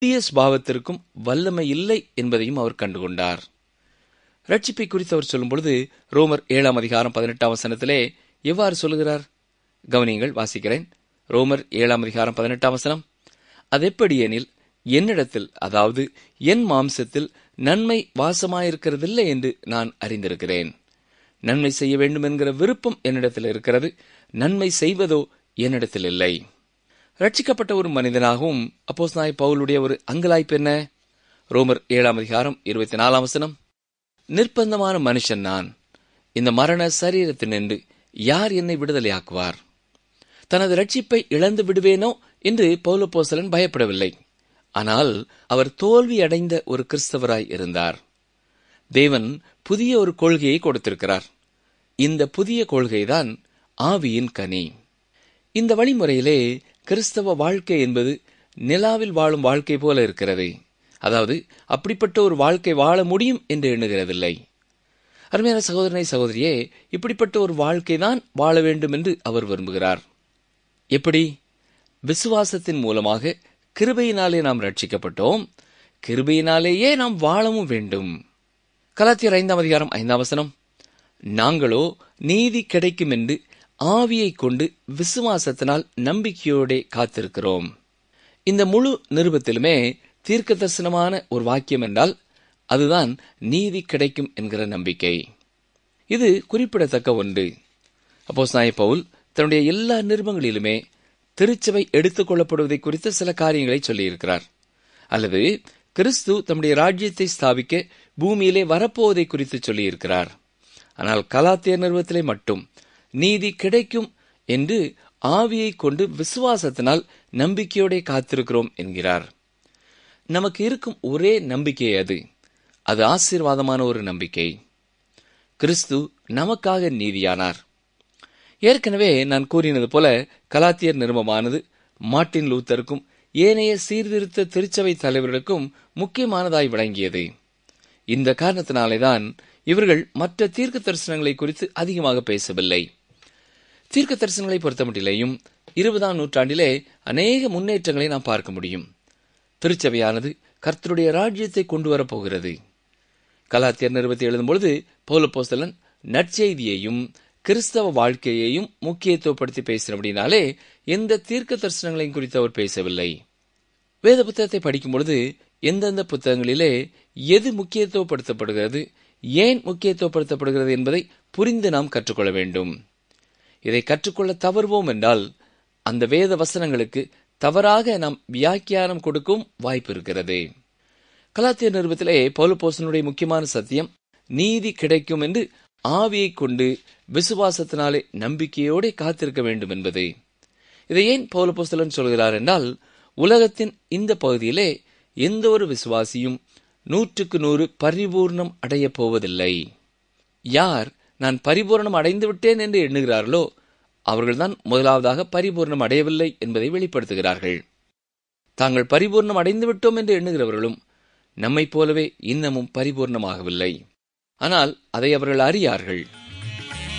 புதிய ஸ்பாவத்திற்கும் வல்லமை இல்லை என்பதையும் அவர் கண்டுகொண்டார் ரட்சிப்பை குறித்து அவர் சொல்லும் பொழுது ரோமர் ஏழாம் அதிகாரம் பதினெட்டாம் வசனத்திலே எவ்வாறு சொல்லுகிறார் கவனியங்கள் வாசிக்கிறேன் ரோமர் ஏழாம் அதிகாரம் பதினெட்டாம் வசனம் அதெப்படி எனில் என்னிடத்தில் அதாவது என் மாம்சத்தில் நன்மை வாசமாயிருக்கிறதில்லை என்று நான் அறிந்திருக்கிறேன் நன்மை செய்ய வேண்டும் என்கிற விருப்பம் என்னிடத்தில் இருக்கிறது நன்மை செய்வதோ என்னிடத்தில் இல்லை ரட்சிக்கப்பட்ட ஒரு மனிதனாகவும் அப்போஸ் நாய் பவுலுடைய ஒரு அங்கலாய்ப்பு என்ன ரோமர் ஏழாம் அதிகாரம் இருபத்தி நாலாம் வசனம் நிர்பந்தமான மனுஷன் நான் இந்த மரண சரீரத்தினின்று யார் என்னை விடுதலையாக்குவார் தனது ரட்சிப்பை இழந்து விடுவேனோ என்று பௌலப்போசலன் பயப்படவில்லை ஆனால் அவர் தோல்வி அடைந்த ஒரு கிறிஸ்தவராய் இருந்தார் தேவன் புதிய ஒரு கொள்கையை கொடுத்திருக்கிறார் இந்த புதிய கொள்கைதான் ஆவியின் கனி இந்த வழிமுறையிலே கிறிஸ்தவ வாழ்க்கை என்பது நிலாவில் வாழும் வாழ்க்கை போல இருக்கிறது அதாவது அப்படிப்பட்ட ஒரு வாழ்க்கை வாழ முடியும் என்று எண்ணுகிறதில்லை அருமையான சகோதரனை சகோதரியே இப்படிப்பட்ட ஒரு வாழ்க்கை தான் வாழ வேண்டும் என்று அவர் விரும்புகிறார் எப்படி விசுவாசத்தின் மூலமாக கிருபையினாலே நாம் ரட்சிக்கப்பட்டோம் கிருபையினாலேயே நாம் வாழவும் வேண்டும் கலாத்தியர் ஐந்தாம் அதிகாரம் ஐந்தாம் வசனம் நாங்களோ நீதி கிடைக்கும் என்று ஆவியை கொண்டு விசுவாசத்தினால் நம்பிக்கையோட காத்திருக்கிறோம் இந்த முழு நிருபத்திலுமே தீர்க்க தரிசனமான ஒரு வாக்கியம் என்றால் அதுதான் நீதி கிடைக்கும் என்கிற நம்பிக்கை இது குறிப்பிடத்தக்க ஒன்று அப்போஸ் நாய பவுல் தன்னுடைய எல்லா நிருபங்களிலுமே திருச்சபை எடுத்துக் கொள்ளப்படுவதை குறித்த சில காரியங்களை சொல்லியிருக்கிறார் அல்லது கிறிஸ்து தம்முடைய ராஜ்யத்தை ஸ்தாபிக்க பூமியிலே வரப்போவதை குறித்து சொல்லியிருக்கிறார் ஆனால் கலாத்திய நிறுவத்திலே மட்டும் நீதி கிடைக்கும் என்று ஆவியை கொண்டு விசுவாசத்தினால் நம்பிக்கையோட காத்திருக்கிறோம் என்கிறார் நமக்கு இருக்கும் ஒரே நம்பிக்கை அது அது ஆசீர்வாதமான ஒரு நம்பிக்கை கிறிஸ்து நமக்காக நீதியானார் ஏற்கனவே நான் கூறினது போல கலாத்தியர் நிருபமானது மார்ட்டின் லூத்தருக்கும் ஏனைய சீர்திருத்த திருச்சபை தலைவர்களுக்கும் முக்கியமானதாய் விளங்கியது இந்த காரணத்தினாலேதான் இவர்கள் மற்ற தீர்க்க தரிசனங்களை குறித்து அதிகமாக பேசவில்லை தீர்க்க தரிசனங்களை பொறுத்தமட்டிலேயும் இருபதாம் நூற்றாண்டிலே அநேக முன்னேற்றங்களை நாம் பார்க்க முடியும் திருச்சபையானது கர்த்தருடைய ராஜ்யத்தை கொண்டு வரப்போகிறது கலாத்தியர் நிறுவத்தை எழுதும்பொழுது பௌலப்போஸ்தலன் நற்செய்தியையும் கிறிஸ்தவ வாழ்க்கையையும் முக்கியத்துவப்படுத்தி பேசினபடினாலே எந்த தீர்க்க தரிசனங்களையும் குறித்து அவர் பேசவில்லை வேத புத்தகத்தை படிக்கும் பொழுது எந்தெந்த புத்தகங்களிலே எது முக்கியத்துவப்படுத்தப்படுகிறது ஏன் முக்கியத்துவப்படுத்தப்படுகிறது என்பதை புரிந்து நாம் கற்றுக்கொள்ள வேண்டும் இதை கற்றுக்கொள்ள தவறுவோம் என்றால் அந்த வேத வசனங்களுக்கு தவறாக நாம் வியாக்கியானம் கொடுக்கும் வாய்ப்பு இருக்கிறது கலாத்திய நிறுவத்திலே பௌலபோசனுடைய முக்கியமான சத்தியம் நீதி கிடைக்கும் என்று ஆவியை கொண்டு விசுவாசத்தினாலே நம்பிக்கையோடு காத்திருக்க வேண்டும் என்பது இதை ஏன் பௌலபோஸ்தலன் சொல்கிறார் என்றால் உலகத்தின் இந்த பகுதியிலே எந்த ஒரு விசுவாசியும் நூற்றுக்கு நூறு பரிபூர்ணம் அடையப் போவதில்லை யார் நான் பரிபூர்ணம் அடைந்து விட்டேன் என்று எண்ணுகிறார்களோ அவர்கள்தான் முதலாவதாக பரிபூர்ணம் அடையவில்லை என்பதை வெளிப்படுத்துகிறார்கள் தாங்கள் பரிபூர்ணம் அடைந்து விட்டோம் என்று எண்ணுகிறவர்களும் நம்மைப் போலவே இன்னமும் பரிபூர்ணமாகவில்லை ஆனால் அதை அவர்கள் அறியார்கள்